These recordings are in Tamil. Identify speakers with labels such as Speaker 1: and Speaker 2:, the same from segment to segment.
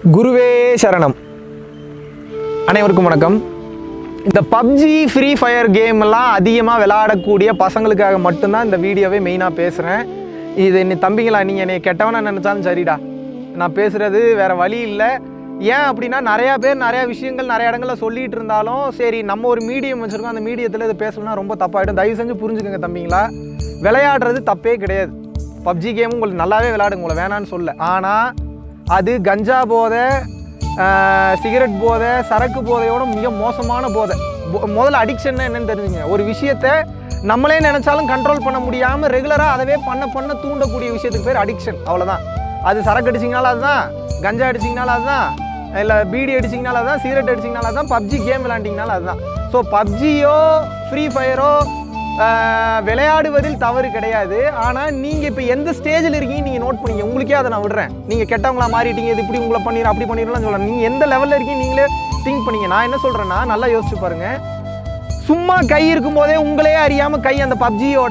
Speaker 1: குருவே சரணம் அனைவருக்கும் வணக்கம் இந்த பப்ஜி ஃப்ரீ ஃபயர் கேம் எல்லாம் அதிகமாக விளையாடக்கூடிய பசங்களுக்காக மட்டும்தான் இந்த வீடியோவே மெயினாக பேசுகிறேன் இது என்ன தம்பிங்களா நீங்கள் என்னை கெட்டவனா நினச்சாலும் சரிடா நான் பேசுகிறது வேற வழி இல்லை ஏன் அப்படின்னா நிறையா பேர் நிறையா விஷயங்கள் நிறைய இடங்கள்ல சொல்லிட்டு இருந்தாலும் சரி நம்ம ஒரு மீடியம் வச்சுருக்கோம் அந்த மீடியத்தில் இது பேசணும்னா ரொம்ப தப்பாயிடும் தயவு செஞ்சு புரிஞ்சுக்கோங்க தம்பிங்களா விளையாடுறது தப்பே கிடையாது பப்ஜி கேம் உங்களுக்கு நல்லாவே விளையாடுங்க உங்களை வேணான்னு சொல்ல ஆனால் அது கஞ்சா போதை ஆஹ், சிகரெட் போதை சரக்கு போதையோட மிக மோசமான போதை பொ- முதல்ல அடிக்ஷன் என்னன்னு தெரிஞ்சுங்க ஒரு விஷயத்த நம்மளே நினைச்சாலும் கண்ட்ரோல் பண்ண முடியாமல் ரெகுலராக அதவே பண்ண பண்ண தூண்டக்கூடிய விஷயத்துக்கு பேர் அடிக்ஷன் அவ்வளோதான் அது சரக்கு அடிச்சிங்கனால அதுதான் கஞ்சா அடிச்சிங்கனால அதுதான் இல்லை பீடி அடிச்சிங்கனால அதுதான் சிகரெட் அடிச்சிங்கனால அதுதான் பப்ஜி கேம் விளையாண்டிங்கனால அதுதான் ஸோ பப்ஜியோ ஃப்ரீ ஃபயரோ ஆஹ் விளையாடுவதில் தவறு கிடையாது ஆனால் நீங்கள் இப்போ எந்த ஸ்டேஜில் இருக்கீங்க நீங்கள் நோட் பண்ணீங்க உங்களுக்கே அதை நான் விடுறேன் நீங்கள் கெட்டவங்களா மாறிட்டீங்க இது இப்படி உங்களை பண்ணிடுறோம் அப்படி பண்ணிடலாம் சொல்லலாம் நீங்கள் எந்த லெவலில் இருக்கீங்க நீங்களே திங்க் பண்ணீங்க நான் என்ன சொல்கிறேன்னா நல்லா யோசிச்சு பாருங்க சும்மா கை இருக்கும்போதே உங்களே அறியாமல் கை அந்த பப்ஜியோட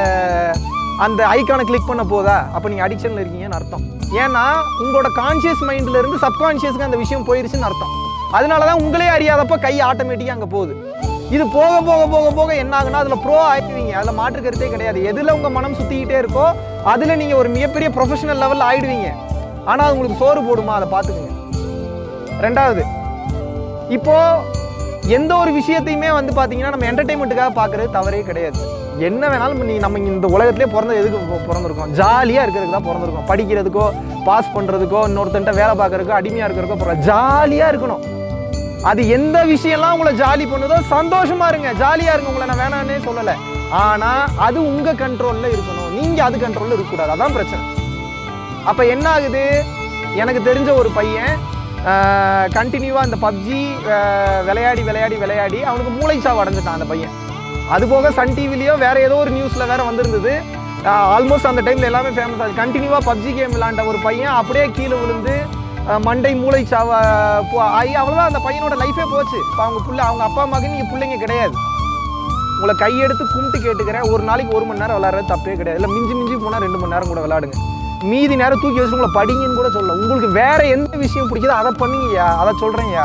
Speaker 1: அந்த ஐக்கானை கிளிக் பண்ண போதா அப்போ நீங்கள் அடிக்ஷனில் இருக்கீங்கன்னு அர்த்தம் ஏன்னா உங்களோட கான்ஷியஸ் மைண்ட்ல இருந்து சப்கான்ஷியஸ்க்கு அந்த விஷயம் போயிருச்சுன்னு அர்த்தம் அதனால தான் உங்களே அறியாதப்ப கை ஆட்டோமேட்டிக்காக அங்கே போகுது இது போக போக போக போக என்ன ஆகுனா அதில் ப்ரோ ஆயிடுவீங்க அதில் மாற்று கருத்தே கிடையாது எதில் உங்கள் மனம் சுற்றிக்கிட்டே இருக்கோ அதில் நீங்கள் ஒரு மிகப்பெரிய ப்ரொஃபஷனல் லெவலில் ஆயிடுவீங்க ஆனால் அது உங்களுக்கு சோறு போடுமா அதை பார்த்துக்குங்க ரெண்டாவது இப்போ எந்த ஒரு விஷயத்தையுமே வந்து பார்த்தீங்கன்னா நம்ம என்டர்டைன்மெண்ட்டுக்காக பார்க்கறது தவறே கிடையாது என்ன வேணாலும் நீ நம்ம இந்த உலகத்திலே பிறந்த எதுக்கு பொ- பிறந்திருக்கோம் ஜாலியாக இருக்கிறதுக்கு தான் பிறந்திருக்கோம் படிக்கிறதுக்கோ பாஸ் பண்ணுறதுக்கோ இன்னொருத்தன்ட்ட வேலை பார்க்கறதுக்கோ அடிமையாக இருக்கிறதுக்கோ பிறகு ஜாலியாக இருக்கணும் அது எந்த விஷயம்லாம் உங்களை ஜாலி பண்ணுதோ சந்தோஷமா இருங்க ஜாலியா இருங்க உங்களை நான் வேணான்னே சொல்லலை ஆனா அது உங்க கண்ட்ரோல்ல இருக்கணும் நீங்க அது கண்ட்ரோல்ல இருக்கக்கூடாது அதான் பிரச்சனை அப்ப என்ன ஆகுது எனக்கு தெரிஞ்ச ஒரு பையன் கண்டினியூவா இந்த பப்ஜி விளையாடி விளையாடி விளையாடி அவனுக்கு மூளைச்சாவு அடைஞ்சிட்டான் அந்த பையன் அது போக சன் டிவிலையோ வேற ஏதோ ஒரு நியூஸ்ல வேற வந்திருந்தது ஆல்மோஸ்ட் அந்த டைம்ல எல்லாமே ஃபேமஸ் ஆகுது கண்டினியூவா பப்ஜி கேம் விளையாண்ட ஒரு பையன் அப்படியே கீழே விழுந்து அஹ், மண்டை மூளைச்சாவ போ- ஆகி அவ்வளோதான் அந்த பையனோட லைஃபே போச்சு இப்போ அவங்க புள்ள அவங்க அப்பா அம்மாவுக்கு நீங்கள் பிள்ளைங்க கிடையாது உங்களை கையெடுத்து கும்பிட்டு கேட்டுக்கிறேன் ஒரு நாளைக்கு ஒரு மணி நேரம் விளையாடுறது தப்பே கிடையாது இல்லை மிஞ்சி மிஞ்சி போனால் ரெண்டு மணி நேரம் கூட விளையாடுங்க மீதி நேரம் தூக்கி வச்சு உங்களை படிங்கன்னு கூட சொல்ல உங்களுக்கு வேற எந்த விஷயம் பிடிக்குதோ அதை பண்ணுங்கய்யா அதை சொல்கிறேன்யா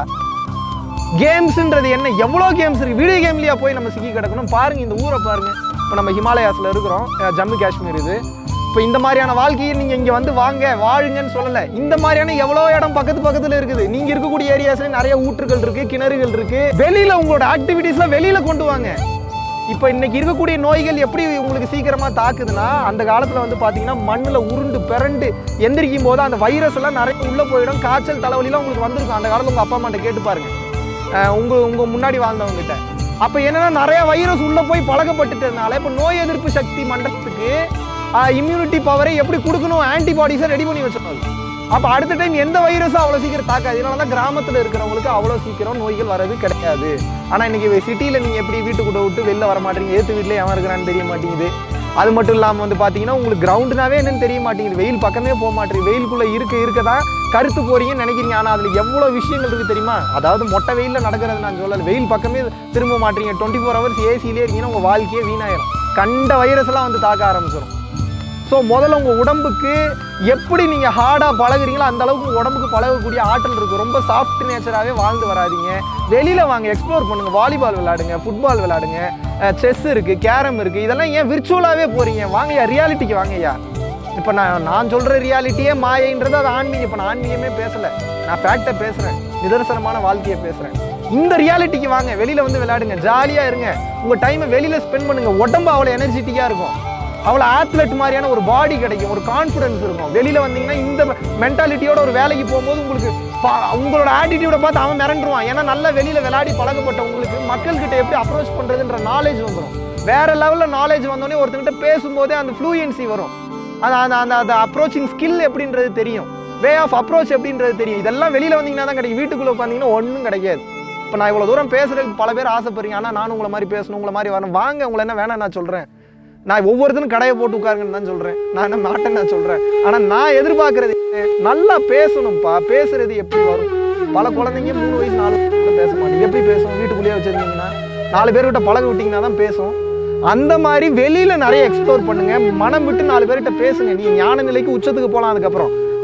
Speaker 1: கேம்ஸ்ன்றது என்ன எவ்வளோ கேம்ஸ் இருக்குது வீடியோ கேம்லையா போய் நம்ம சிக்கி கிடக்கணும் பாருங்க இந்த ஊரை பாருங்க இப்போ நம்ம ஹிமாலயாஸில் இருக்கிறோம் அஹ் ஜம்மு காஷ்மீர் இது இப்போ இந்த மாதிரியான வாழ்க்கையை நீங்கள் இங்கே வந்து வாங்க வாழுங்கன்னு சொல்லலை இந்த மாதிரியான எவ்வளோ இடம் பக்கத்து பக்கத்தில் இருக்குது நீங்கள் இருக்கக்கூடிய ஏரியாஸ்ல நிறைய ஊற்றுகள் இருக்குது கிணறுகள் இருக்குது வெளியில் உங்களோட ஆக்டிவிட்டீஸ்லாம் வெளியில் கொண்டு வாங்க இப்போ இன்னைக்கு இருக்கக்கூடிய நோய்கள் எப்படி உங்களுக்கு சீக்கிரமாக தாக்குதுன்னா அந்த காலத்தில் வந்து பார்த்தீங்கன்னா மண்ணில் உருண்டு பிறண்டு எந்திரிக்கும் போது அந்த வைரஸ் எல்லாம் நிறைய உள்ளே போயிடும் காய்ச்சல் தலைவலிலாம் உங்களுக்கு வந்திருக்கும் அந்த காலத்தில் உங்கள் அப்பா அம்மாட்ட கேட்டு பாருங்க அஹ் உங்க உங்க முன்னாடி வாழ்ந்தவங்ககிட்ட அப்போ என்னன்னா நிறைய வைரஸ் உள்ள போய் பழக்கப்பட்டுட்டதுனால இப்போ நோய் எதிர்ப்பு சக்தி மண்டலத்துக்கு இம்யூனிட்டி பவரை எப்படி கொடுக்கணும் ஆன்டிபாடிஸை ரெடி பண்ணி வச்சிடணும் அப்போ அடுத்த டைம் எந்த வைரஸும் அவ்வளோ சீக்கிரம் தாக்காது இதனால தான் கிராமத்தில் இருக்கிறவங்களுக்கு அவ்வளோ சீக்கிரம் நோய்கள் வர்றது கிடையாது ஆனால் இன்னைக்கு சிட்டியில் நீங்கள் எப்படி வீட்டுக்குள்ள விட்டு வெளில வர மாட்டீங்க ஏற்று வீட்டில் எவன் இருக்கிறான்னு தெரிய மாட்டேங்குது அது மட்டும் இல்லாமல் வந்து பார்த்தீங்கன்னா உங்களுக்கு கிரவுண்டுனாவே என்னன்னு தெரிய மாட்டேங்குது வெயில் பக்கமே போக மாட்டேங்குது வெயிலுக்குள்ளே இருக்க இருக்க தான் கருத்து போறீங்கன்னு நினைக்கிறீங்க ஆனால் அதில் எவ்வளோ விஷயங்கள் இருக்குது தெரியுமா அதாவது மொட்டை வெயிலில் நடக்கிறது நான் சொல்லலை வெயில் பக்கமே திரும்ப மாட்டீங்க டுவெண்ட்டி ஃபோர் ஹவர்ஸ் ஏசிலே இருக்கீங்கன்னா உங்கள் வாழ்க்கையே வீணாயிரும் கண்ட வைரஸ் எல்லாம் வந்து தாக்க ஆரம்பிச்சிடும் ஸோ முதல்ல உங்கள் உடம்புக்கு எப்படி நீங்கள் ஹார்டாக பழகுறீங்களோ அந்த அளவுக்கு உங்க உடம்புக்கு பழகக்கூடிய ஆற்றல் இருக்குது ரொம்ப சாஃப்ட் நேச்சராகவே வாழ்ந்து வராதீங்க வெளியில் வாங்க எக்ஸ்ப்ளோர் பண்ணுங்கள் வாலிபால் விளையாடுங்க ஃபுட்பால் விளையாடுங்க செஸ் இருக்குது கேரம் இருக்குது இதெல்லாம் ஏன் விர்ச்சுவலாகவே போகிறீங்க வாங்கய்யா ரியாலிட்டிக்கு வாங்கய்யா இப்போ நான் நான் சொல்கிற ரியாலிட்டியே மாயைன்றது அது ஆன்மீகம் இப்போ நான் ஆன்மீகமே பேசலை நான் ஃபேக்டை பேசுகிறேன் நிதர்சனமான வாழ்க்கையை பேசுகிறேன் இந்த ரியாலிட்டிக்கு வாங்க வெளியில் வந்து விளையாடுங்க ஜாலியாக இருங்க உங்கள் டைமை வெளியில் ஸ்பெண்ட் பண்ணுங்கள் உடம்பு அவ்வளோ எனர்ஜெட்டிக்காக இருக்கும் அவ்வளோ ஆத்லெட் மாதிரியான ஒரு பாடி கிடைக்கும் ஒரு கான்ஃபிடன்ஸ் இருக்கும் வெளியில் வந்தீங்கன்னா இந்த மென்டாலிட்டியோட ஒரு வேலைக்கு போகும்போது உங்களுக்கு பா- உங்களோட ஆட்டிடியூட பார்த்து அவன் மிரண்டுருவான் ஏன்னா நல்லா வெளியில் விளையாடி பழக்கப்பட்ட உங்களுக்கு மக்கள்கிட்ட எப்படி அப்ரோச் பண்ணுறதுன்ற நாலேஜ் வந்துடும் வேற லெவலில் நாலேஜ் வந்தோடனே ஒருத்தங்கிட்ட பேசும்போதே அந்த ஃப்ளூயன்சி வரும் அந்த அந்த அந்த அந்த அப்ரோச்சிங் ஸ்கில் எப்படின்றது தெரியும் வே ஆஃப் அப்ரோச் எப்படின்றது தெரியும் இதெல்லாம் வெளியில் வந்தீங்கன்னா தான் கிடைக்கும் வீட்டுக்குள்ளே உட்காந்தீங்கன்னா ஒன்றும் கிடைக்காது இப்போ நான் இவ்வளோ தூரம் பேசுறதுக்கு பல பேர் ஆசைப்படுறீங்க ஆனால் நானும் உங்களை மாதிரி பேசணும் உங்களை மாதிரி வரணும் வாங்க உங்களை என்ன வேணாம் நான் சொல்கிறேன் நான் ஒவ்வொருத்தரும் கடையை போட்டு உட்காருங்கன்னு தான் சொல்கிறேன் நான் என்ன மாட்டேன்னு நான் சொல்கிறேன் ஆனால் நான் எதிர்பார்க்கறது என்ன? நல்லா பேசணும்ப்பா பேசுறது எப்படி வரும் பல குழந்தைங்க மூணு வயசு நாலு வயசு கூட பேச மாட்டேங்க எப்படி பேசும் வீட்டுக்குள்ளேயே வச்சிருந்தீங்கன்னா நாலு பேர்கிட்ட பழக விட்டீங்கன்னா தான் பேசும் அந்த மாதிரி வெளியில நிறைய எக்ஸ்ப்ளோர் பண்ணுங்க மனம் விட்டு நாலு பேர்கிட்ட பேசுங்க நீ ஞான நிலைக்கு உச்சத்துக்கு போகலாம் அதுக்கப்புறம்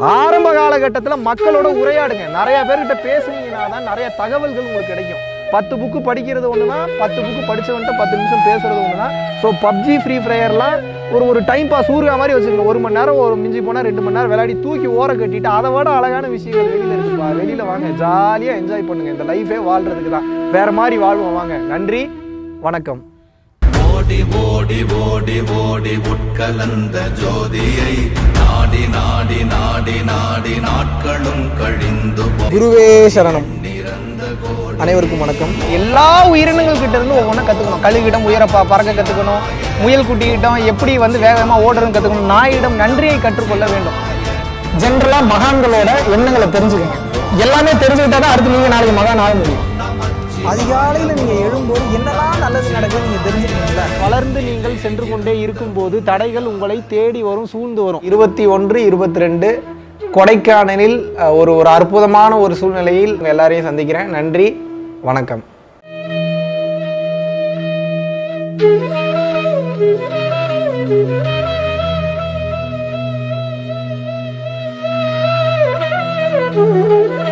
Speaker 1: ஆரம்ப காலகட்டத்தில் மக்களோட உரையாடுங்க நிறைய பேர்கிட்ட பேசுனீங்கன்னா தான் நிறைய தகவல்கள் உங்களுக்கு கிடைக்கும் பத்து புக்கு படிக்கிறது ஒன்று தான் பத்து புக்கு படிச்சவன்ட்ட பத்து நிமிஷம் பேசுறது ஒன்று தான் ஸோ பப்ஜி ஃப்ரீ ஃபயர்லாம் ஒரு ஒரு டைம் பாஸ் ஊருகா மாதிரி வச்சுக்கணும் ஒரு மணி நேரம் ஒரு மிஞ்சி போனால் ரெண்டு மணி நேரம் விளையாடி தூக்கி ஓர கட்டிட்டு அதை விட அழகான விஷயங்கள் வெளியில் இருக்குப்பா வெளியில் வாங்க ஜாலியாக என்ஜாய் பண்ணுங்க இந்த லைஃபே வாழ்றதுக்கு தான் வேற மாதிரி வாழ்வோம் வாங்க நன்றி வணக்கம்
Speaker 2: ஓடி ஓடி ஓடி ஓடி உட்கலந்த ஜோதியை நாடி நாடி நாடி நாடி நாட்களும் கழிந்து போ-
Speaker 1: குருவே சரணம் அனைவருக்கும் வணக்கம் எல்லா உயிரினங்கள் கிட்ட இருந்து ஒவ்வொன்றா கற்றுக்கணும் கழுகிடம் உயரப்பா பறக்க கற்றுக்கணும் முயல் குட்டியிடம் எப்படி வந்து வேகமாக ஓடுறதுன்னு கற்றுக்கணும் நாயிடம் நன்றியை கற்றுக்கொள்ள வேண்டும் ஜென்ரலாக மகான்களோட எண்ணங்களை தெரிஞ்சுக்கணும் எல்லாமே தெரிஞ்சுக்கிட்டா தான் அடுத்து நீங்கள் நாளைக்கு மகான் ஆக முடியும் அதிகாலையில் நீங்கள் எழும்போது என்னெல்லாம் நல்லது நடக்குது நீங்கள் தெரிஞ்சுக்கணும்ல வளர்ந்து நீங்கள் சென்று கொண்டே இருக்கும்போது தடைகள் உங்களை தேடி வரும் சூழ்ந்து வரும் இருபத்தி ஒன்று இருபத்தி ரெண்டு கொடைக்கானலில் அஹ், ஒரு ஒரு அற்புதமான ஒரு சூழ்நிலையில் உங்க எல்லாரையும் சந்திக்கிறேன் நன்றி வணக்கம்
Speaker 3: Thank you.